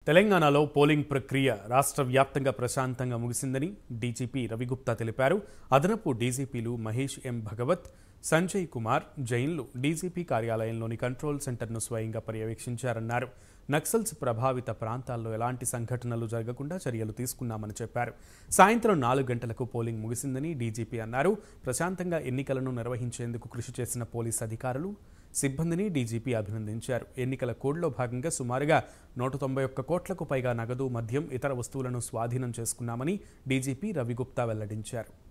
తెలంగాణలో పోలింగ్ ప్రక్రియ రాష్ట్ర వ్యాప్తంగా ప్రశాంతంగా ముగిసిందని డీజీపీ రవిగుప్తా తెలిపారు అదనపు డీజీపీలు మహేష్ ఎం భగవత్ సంజయ్ కుమార్ జైన్లు డీజీపీ కార్యాలయంలోని కంట్రోల్ సెంటర్ను స్వయంగా పర్యవేక్షించారన్నారు నక్సల్స్ ప్రభావిత ప్రాంతాల్లో ఎలాంటి సంఘటనలు జరగకుండా చర్యలు తీసుకున్నామని చెప్పారు సాయంత్రం నాలుగు గంటలకు పోలింగ్ ముగిసిందని డీజీపీ అన్నారు ప్రశాంతంగా ఎన్నికలను నిర్వహించేందుకు కృషి చేసిన పోలీస్ అధికారులు సిబ్బందిని డీజీపీ అభినందించారు ఎన్నికల కోడ్లో భాగంగా సుమారుగా నూట తొంభై ఒక్క కోట్లకు పైగా నగదు మద్యం ఇతర వస్తువులను స్వాధీనం చేసుకున్నామని డీజీపీ రవిగుప్తా వెల్లడించారు